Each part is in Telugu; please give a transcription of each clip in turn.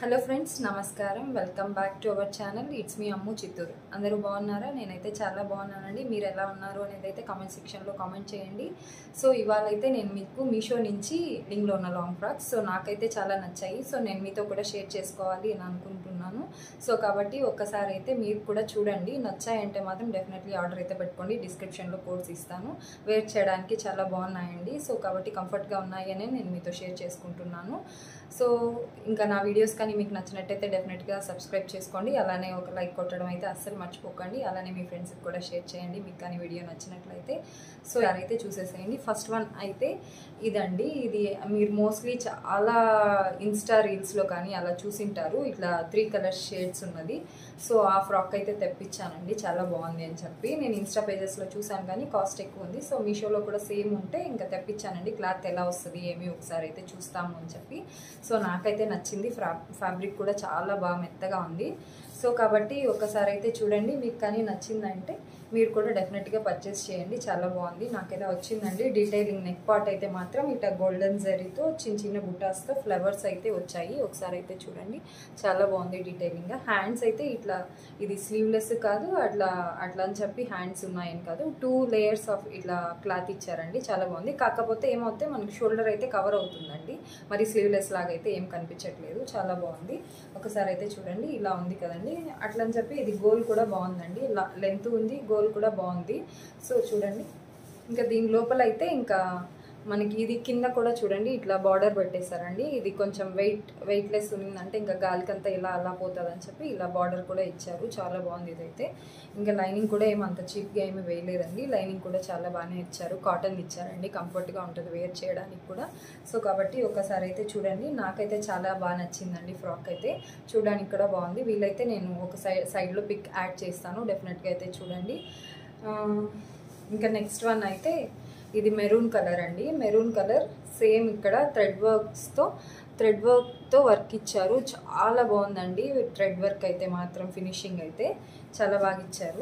హలో ఫ్రెండ్స్ నమస్కారం welcome back to our channel it's me Ammu Chittoor అందరూ బాగున్నారా నేనైతే చాలా బాగున్నానండి మీరు ఎలా ఉన్నారు అనేది అయితే కామెంట్ సెక్షన్లో కామెంట్ చేయండి సో ఇవాళ అయితే నేను మీకు మీషో నుంచి లింక్లో ఉన్న లాంగ్ ఫ్రాక్స్ సో నాకైతే చాలా నచ్చాయి సో నేను మీతో కూడా షేర్ చేసుకోవాలి అని అనుకుంటున్నాను సో కాబట్టి ఒక్కసారి అయితే మీరు కూడా చూడండి నచ్చాయంటే మాత్రం డెఫినెట్లీ ఆర్డర్ అయితే పెట్టుకోండి డిస్క్రిప్షన్లో కోడ్స్ ఇస్తాను వేర్ చేయడానికి చాలా బాగున్నాయండి సో కాబట్టి కంఫర్ట్గా ఉన్నాయి అని నేను మీతో షేర్ చేసుకుంటున్నాను సో ఇంకా నా వీడియోస్ కానీ మీకు నచ్చినట్టయితే డెఫినెట్గా సబ్స్క్రైబ్ చేసుకోండి అలానే ఒక లైక్ కొట్టడం అయితే అస్సలు మర్చిపోకండి అలానే మీ ఫ్రెండ్స్కి కూడా షేర్ చేయండి మీకు కానీ వీడియో నచ్చినట్లయితే సో అదైతే చూసేసేయండి ఫస్ట్ వన్ అయితే ఇదండి ఇది మీరు మోస్ట్లీ చాలా ఇన్స్టా రీల్స్లో కానీ అలా చూసింటారు ఇట్లా త్రీ కలర్ షేడ్స్ ఉన్నది సో ఆ ఫ్రాక్ అయితే తెప్పించానండి చాలా బాగుంది అని చెప్పి నేను ఇన్స్టా పేజెస్లో చూసాను కానీ కాస్ట్ ఎక్కువ ఉంది సో మీషోలో కూడా సేమ్ ఉంటే ఇంకా తెప్పించానండి క్లాత్ ఎలా వస్తుంది ఏమి ఒకసారి అయితే చూస్తాము అని చెప్పి సో నాకైతే నచ్చింది ఫ్రా ఫ్యాబ్రిక్ కూడా చాలా బాగా మెత్తగా ఉంది సో కాబట్టి ఒకసారి అయితే చూడండి మీకు కానీ నచ్చిందంటే మీరు కూడా డెఫినెట్గా పర్చేస్ చేయండి చాలా బాగుంది నాకైతే వచ్చిందండి డీటెయిలింగ్ నెక్ పార్ట్ అయితే మాత్రం ఇట్లా గోల్డెన్ జరీతో చిన్న చిన్న బుటాస్తో ఫ్లవర్స్ అయితే వచ్చాయి ఒకసారి అయితే చూడండి చాలా బాగుంది డీటెయిలింగ్ హ్యాండ్స్ అయితే ఇట్లా ఇది స్లీవ్లెస్ కాదు అట్లా అట్లా అని చెప్పి హ్యాండ్స్ ఉన్నాయని కాదు టూ లేయర్స్ ఆఫ్ ఇట్లా క్లాత్ ఇచ్చారండి చాలా బాగుంది కాకపోతే ఏమవుతే మనకి షోల్డర్ అయితే కవర్ అవుతుందండి మరి స్లీవ్లెస్ లాగా అయితే ఏం కనిపించట్లేదు చాలా బాగుంది ఒకసారి అయితే చూడండి ఇలా ఉంది కదండి అట్లా అని చెప్పి ఇది గోల్ కూడా బాగుందండి లెంత్ ఉంది గోల్ కూడా బాగుంది సో చూడండి ఇంకా దీని లోపల అయితే ఇంకా మనకి ఇది కింద కూడా చూడండి ఇట్లా బార్డర్ పెట్టేశారండి ఇది కొంచెం వెయిట్ వెయిట్లెస్ ఉందంటే ఇంకా గాలికంతా ఇలా అలా పోతుంది అని చెప్పి ఇలా బార్డర్ కూడా ఇచ్చారు చాలా బాగుంది ఇదైతే ఇంకా లైనింగ్ కూడా ఏమి అంత చీప్గా ఏమి వేయలేదండి లైనింగ్ కూడా చాలా బాగానే ఇచ్చారు కాటన్ ఇచ్చారండి కంఫర్ట్గా ఉంటుంది వేర్ చేయడానికి కూడా సో కాబట్టి ఒకసారి అయితే చూడండి నాకైతే చాలా బాగా నచ్చిందండి ఫ్రాక్ అయితే చూడడానికి కూడా బాగుంది వీలైతే నేను ఒక సైడ్ సైడ్లో పిక్ యాడ్ చేస్తాను డెఫినెట్గా అయితే చూడండి ఇంకా నెక్స్ట్ వన్ అయితే ఇది మెరూన్ కలర్ అండి మెరూన్ కలర్ సేమ్ ఇక్కడ థ్రెడ్ వర్క్స్తో థ్రెడ్ వర్క్తో వర్క్ ఇచ్చారు చాలా బాగుందండి థ్రెడ్ వర్క్ అయితే మాత్రం ఫినిషింగ్ అయితే చాలా బాగా ఇచ్చారు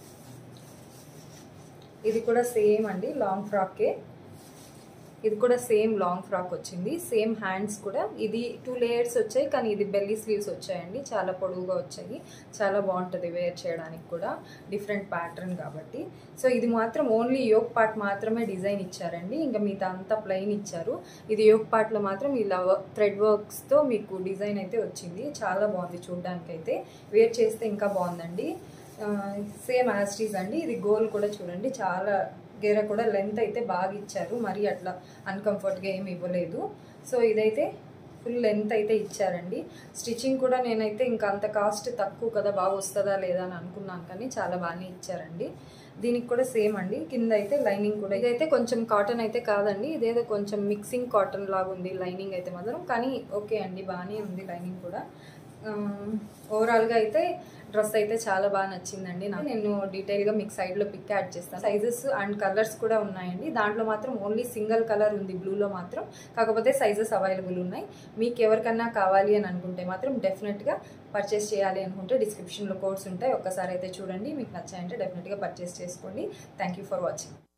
ఇది కూడా సేమ్ అండి లాంగ్ ఫ్రాకే ఇది కూడా సేమ్ లాంగ్ ఫ్రాక్ వచ్చింది సేమ్ హ్యాండ్స్ కూడా ఇది టూ లేయర్స్ వచ్చాయి కానీ ఇది బెల్లీ స్లీవ్స్ వచ్చాయండి చాలా పొడవుగా వచ్చాయి చాలా బాగుంటుంది వేర్ చేయడానికి కూడా డిఫరెంట్ ప్యాటర్న్ కాబట్టి సో ఇది మాత్రం ఓన్లీ యోగ్ పార్ట్ మాత్రమే డిజైన్ ఇచ్చారండి ఇంకా మిగతా అంతా ప్లెయిన్ ఇచ్చారు ఇది యోగ్ పార్ట్లో మాత్రం ఇలా థ్రెడ్ వర్క్స్తో మీకు డిజైన్ అయితే వచ్చింది చాలా బాగుంది చూడడానికి అయితే వేర్ చేస్తే ఇంకా బాగుందండి సేమ్ యాస్టీస్ అండి ఇది గోల్ కూడా చూడండి చాలా గేర కూడా లెంత్ అయితే బాగా ఇచ్చారు మరి అట్లా అన్కంఫర్ట్గా ఏమి ఇవ్వలేదు సో ఇదైతే ఫుల్ లెంత్ అయితే ఇచ్చారండి స్టిచ్చింగ్ కూడా నేనైతే ఇంకా అంత కాస్ట్ తక్కువ కదా బాగా వస్తుందా లేదా అని అనుకున్నాను కానీ చాలా బాగానే ఇచ్చారండి దీనికి కూడా సేమ్ అండి కింద అయితే లైనింగ్ కూడా ఇదైతే కొంచెం కాటన్ అయితే కాదండి ఇదేదో కొంచెం మిక్సింగ్ కాటన్ లాగా ఉంది లైనింగ్ అయితే మాత్రం కానీ ఓకే అండి బాగానే ఉంది లైనింగ్ కూడా ఓవరాల్గా అయితే డ్రెస్ అయితే చాలా బాగా నచ్చిందండి నాకు నేను డీటెయిల్గా మీకు సైడ్లో పిక్ యాడ్ చేస్తాను సైజెస్ అండ్ కలర్స్ కూడా ఉన్నాయండి దాంట్లో మాత్రం ఓన్లీ సింగిల్ కలర్ ఉంది బ్లూలో మాత్రం కాకపోతే సైజెస్ అవైలబుల్ ఉన్నాయి మీకు ఎవరికన్నా కావాలి అని అనుకుంటే మాత్రం డెఫినెట్గా పర్చేస్ చేయాలి అనుకుంటే డిస్క్రిప్షన్లో కోడ్స్ ఉంటాయి ఒక్కసారి అయితే చూడండి మీకు నచ్చాయంటే డెఫినెట్గా పర్చేస్ చేసుకోండి థ్యాంక్ ఫర్ వాచింగ్